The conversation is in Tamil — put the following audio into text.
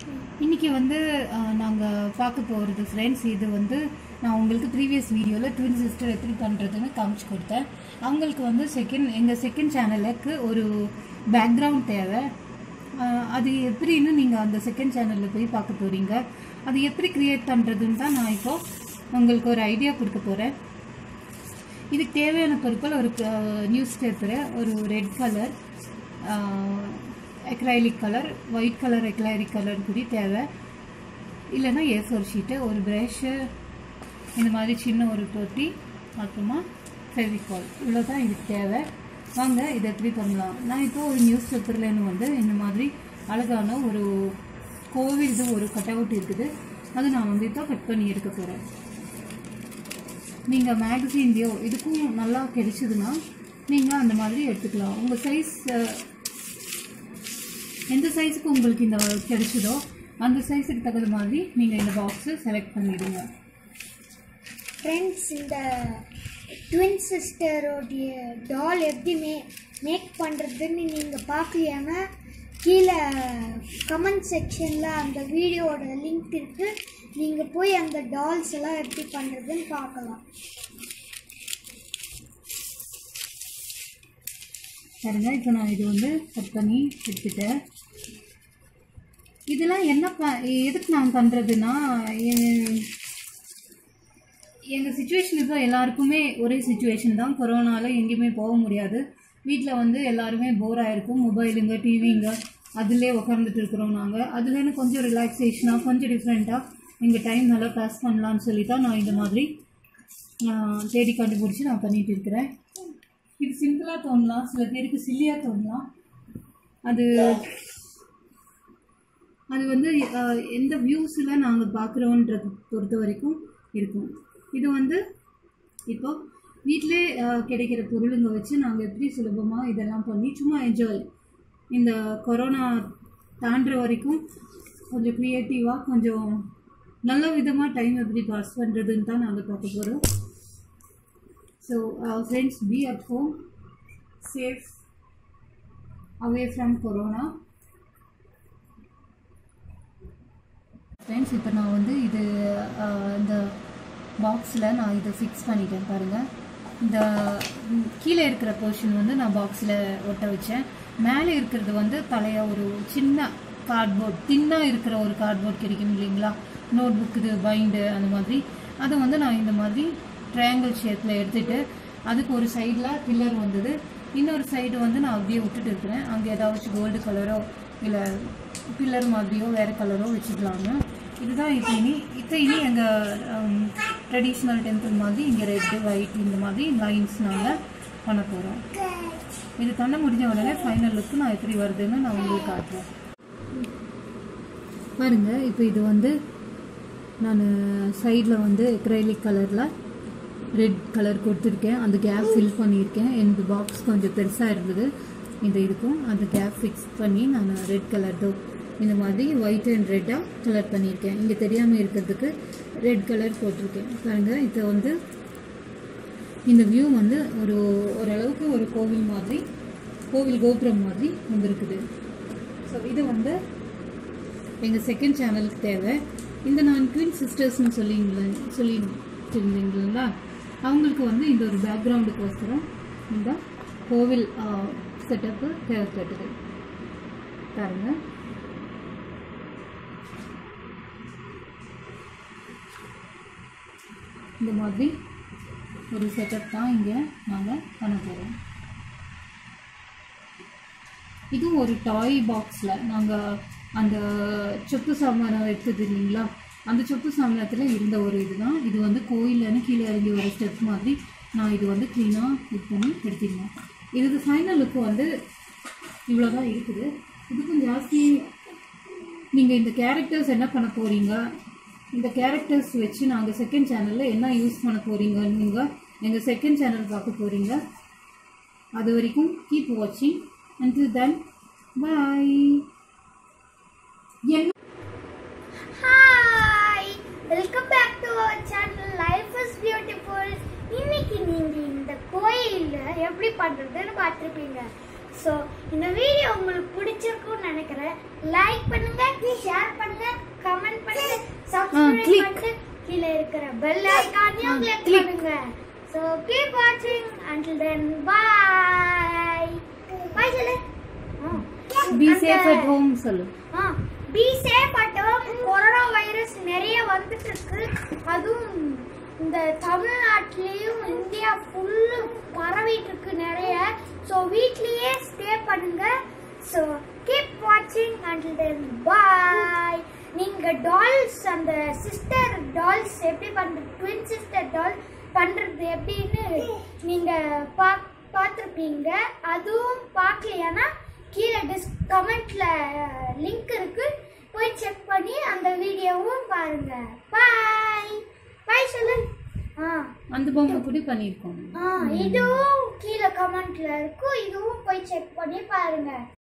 இன்னைக்கு வந்து நாங்கள் பார்க்க போகிறது ஃப்ரெண்ட்ஸ் இது வந்து நான் உங்களுக்கு ப்ரீவியஸ் வீடியோவில் ட்வின் சிஸ்டர் எப்படி பண்ணுறதுன்னு காமிச்சு கொடுத்தேன் அவங்களுக்கு வந்து செகண்ட் எங்கள் செகண்ட் சேனலுக்கு ஒரு பேக்ரவுண்ட் தேவை அஹ், அது எப்படின்னு நீங்கள் அந்த செகண்ட் சேனலில் போய் பார்க்க போகிறீங்க அது எப்படி க்ரியேட் பண்ணுறதுன்னு தான் நான் இப்போ உங்களுக்கு ஒரு ஐடியா கொடுக்க போகிறேன் இதுக்கு தேவையான பொருட்கள் ஒரு நியூஸ் பேப்பரு ஒரு red colour acrylic colour white colour acrylic colour கூடி தேவை இல்லைன்னா ஏ ஃபோர் ஷீட்டு ஒரு ப்ரஷ்ஷு இந்த மாதிரி சின்ன ஒரு தொட்டி அப்புறமா ஃபெவிகால் இவ்வளோ தான் இதுக்கு தேவை வாங்க இதை எப்படி பண்ணலாம் நான் இப்போ ஒரு நியூஸ் பேப்பர்லேருந்து வந்து இந்த மாதிரி அழகான ஒரு கோவில் இது ஒரு கட் அவுட் இருக்குது அது நான் வந்து இப்போ கட் பண்ணி எடுக்க போகிறேன் நீங்கள் மேகசின்லையோ இதுக்கும் நல்லா கிடைச்சதுன்னா நீங்கள் அந்த மாதிரி எடுத்துக்கலாம் உங்கள் சைஸ் எந்த சைஸுக்கு உங்களுக்கு இந்த கிடைச்சதோ அந்த சைஸுக்கு தகுந்த மாதிரி நீங்கள் இந்த பாக்ஸை செலக்ட் பண்ணிடுங்க ஃப்ரெண்ட்ஸ் இந்த ட்வின் சிஸ்டரோடைய டால் எப்படி மே மேக் பண்ணுறதுன்னு நீங்கள் பார்க்கலையானா கீழே கமெண்ட் செக்ஷனில் அந்த வீடியோவோட லிங்க் இருக்குது நீங்கள் போய் அந்த டால்ஸ் எல்லாம் எப்படி பண்ணுறதுன்னு பார்க்கலாம் பாருங்க இப்போ நான் இது வந்து கட் பண்ணி எடுத்துட்டேன் இதெல்லாம் என்ன ப எதுக்கு நான் பண்ணுறதுன்னா எங்கள் சுச்சுவேஷன் இப்போ எல்லாருக்குமே ஒரே சுச்சுவேஷன் தான் கொரோனாவில் எங்கேயுமே போக முடியாது வீட்டில் வந்து எல்லாருமே போர் ஆகிருக்கும் மொபைலுங்க டிவிங்க அதிலே உட்காந்துட்டு இருக்கிறோம் நாங்கள் அதுலேருந்து கொஞ்சம் ரிலாக்ஸேஷனாக கொஞ்சம் டிஃப்ரெண்ட்டாக எங்கள் டைம் நல்லா பாஸ் பண்ணலான்னு சொல்லி தான் நான் இந்த மாதிரி ஆஹ், தேடி கண்டுபிடிச்சி நான் பண்ணிட்டு இருக்கிறேன் இது சிம்பிளாக தோணலாம் சில பேருக்கு சில்லியாக தோணலாம் அது அது வந்து அஹ், எந்த வியூஸில் நாங்கள் பார்க்குறோன்றது பொறுத்த வரைக்கும் இருக்கும் இது வந்து இப்போ வீட்டிலே அஹ், கிடைக்கிற பொருளுங்க வச்சு நாங்கள் எப்படி சுலபமாக இதெல்லாம் பண்ணி சும்மா என்ஜாய் இந்த கொரோனா தாண்டுற வரைக்கும் கொஞ்சம் க்ரியேட்டிவாக கொஞ்சம் நல்ல விதமாக டைம் எப்படி பாஸ் பண்ணுறதுன்னு தான் நாங்கள் பார்க்க போகிறோம் so friends be at home safe away from corona friends இப்போ நான் வந்து இது அஹ், இந்த பாக்ஸில் நான் இதை ஃபிக்ஸ் பண்ணிட்டேன் பாருங்கள் இந்த ம், கீழே இருக்கிற போர்ஷன் வந்து நான் பாக்ஸில் ஒட்ட வச்சேன் மேலே இருக்கிறது வந்து தலைய ஒரு சின்ன கார்ட்போர்ட் தின்னாக இருக்கிற ஒரு கார்ட்போர்ட் கிடைக்கும் இல்லைங்களா நோட் புக் இது பைண்டு அந்த மாதிரி அதை வந்து நான் இந்த மாதிரி ட்ரையாங்கிள் ஷேப்பில் எடுத்துட்டு அதுக்கு ஒரு சைடில் பில்லர் வந்தது இன்னொரு சைடு வந்து நான் அப்படியே விட்டுட்டு இருக்கிறேன் அங்கே ஏதாச்சும் கோல்டு கலரோ இல்லை பில்லர் மாதிரியோ வேறு கலரோ வச்சுக்கலாங்க இதுதான் இப்போ இனி இப்போ இனி எங்கள் ட்ரெடிஷ்னல் டெம்பிள் மாதிரி இங்கே ரெட்டு ஒயிட் இந்த மாதிரி லைன்ஸ் நாங்கள் பண்ண போகிறோம் இது பண்ண முடிஞ்ச உடனே ஃபைனல் லுக்கு நான் எப்படி வருதுன்னு நான் உங்களுக்கு காட்டுறேன் பாருங்க இப்போ இது வந்து நான் சைடில் வந்து எக்ரைலிக் கலரில் ரெட் கலர் கொடுத்துருக்கேன் அந்த கேப் ஃபில் பண்ணியிருக்கேன் இந்த பாக்ஸ் கொஞ்சம் பெருசாக இருந்தது இந்த இதுக்கும் அந்த கேப் ஃபிக்ஸ் பண்ணி நான் ரெட் கலர் தோ இந்த மாதிரி ஒயிட் அண்ட் ரெட்டாக கலர் பண்ணியிருக்கேன் இங்கே தெரியாமல் இருக்கிறதுக்கு ரெட் கலர் போட்டிருக்கேன் பாருங்கள் இப்போ வந்து இந்த வியூ வந்து ஒரு ஓரளவுக்கு ஒரு கோவில் மாதிரி கோவில் கோபுரம் மாதிரி வந்திருக்குது ஸோ இது வந்து எங்கள் செகண்ட் சேனலுக்கு தேவை இந்த நான் ட்வின் சிஸ்டர்ஸ்னு சொல்லிங்களே சொல்லியிருந்தீங்களா அவங்களுக்கு வந்து இந்த ஒரு பேக்ரவுண்டுக்கோசரம் இந்த கோவில் செட்டப்பு தேவைப்பட்டது பாருங்க இந்த மாதிரி ஒரு செட்டப் தான் இங்கே நாங்கள் பண்ண போகிறோம் இதுவும் ஒரு டாய் பாக்ஸில் நாங்கள் அந்த சொப்பு சாமானம் எடுத்தது இல்லைங்களா அந்த சொப்பு சாமானத்தில் இருந்த ஒரு இதுதான் இது வந்து கோயிலன்னு கீழே இறங்கி ஒரு ஸ்டெப் மாதிரி நான் இது வந்து க்ளீனாக இது பண்ணி எடுத்திருந்தேன் இதுக்கு ஃபைனல் லுக்கு வந்து இவ்வளோ தான் இருக்குது இதுக்கும் ஜாஸ்தி நீங்கள் இந்த கேரக்டர்ஸ் என்ன பண்ண போகிறீங்க இந்த கேரக்டர்ஸ் வச்சு நாங்கள் செகண்ட் சேனலில் என்ன யூஸ் பண்ண போகிறீங்கன்னு நீங்கள் எங்கள் செகண்ட் சேனல் பார்க்க போகிறீங்க அது வரைக்கும் கீப் வாட்சிங் until then bye என்ன hi welcome back to our channel life is beautiful இன்னைக்கு நீங்க இந்த கோயில்ல எப்படி பண்றதுன்னு பார்த்துருப்பீங்க ஸோ இந்த வீடியோ உங்களுக்கு பிடிச்சிருக்கும்னு நினைக்கிறேன் லைக் பண்ணுங்க ஷேர் பண்ணுங்க கமெண்ட் பண்ணுங்க சப்ஸ்கிரைப் click. பண்ணிட்டு கீழே இருக்கிற பெல் ஐகானையும் ஆ, கிளிக் click. பண்ணுங்க சோ கீப் வாட்சிங் until then bye bye சொல்லு பி சேஃப் அட் ஹோம் சொல்லு be safe at corona virus நிறைய வந்துட்டு இருக்கு அதுவும் இந்த தமிழ்நாட்டிலையும் இந்தியா ஃபுல்லு பரவிட்டு இருக்கு நிறைய ஸோ வீட்லயே ஸ்டே பண்ணுங்க ஸோ கீப் வாட்சிங் அண்டில் தென் பாய் நீங்க டால்ஸ் அந்த சிஸ்டர் டால்ஸ் எப்படி பண்றது ட்வின் சிஸ்டர் டால் பண்றது எப்படின்னு நீங்க பா பார்த்துருப்பீங்க அதுவும் பார்க்கலையானா கீழே டிஸ் கமெண்ட்ல லிங்க் இருக்கு போய் செக் பண்ணி அந்த வீடியோவும் பாருங்க பாய் பாய் சொல்லு ஆ அந்த பொம்மை கூட பண்ணியிருக்கோம் ஆ இதுவும் கீழே கமெண்ட்ல இருக்கும் இதுவும் போய் செக் பண்ணி பாருங்க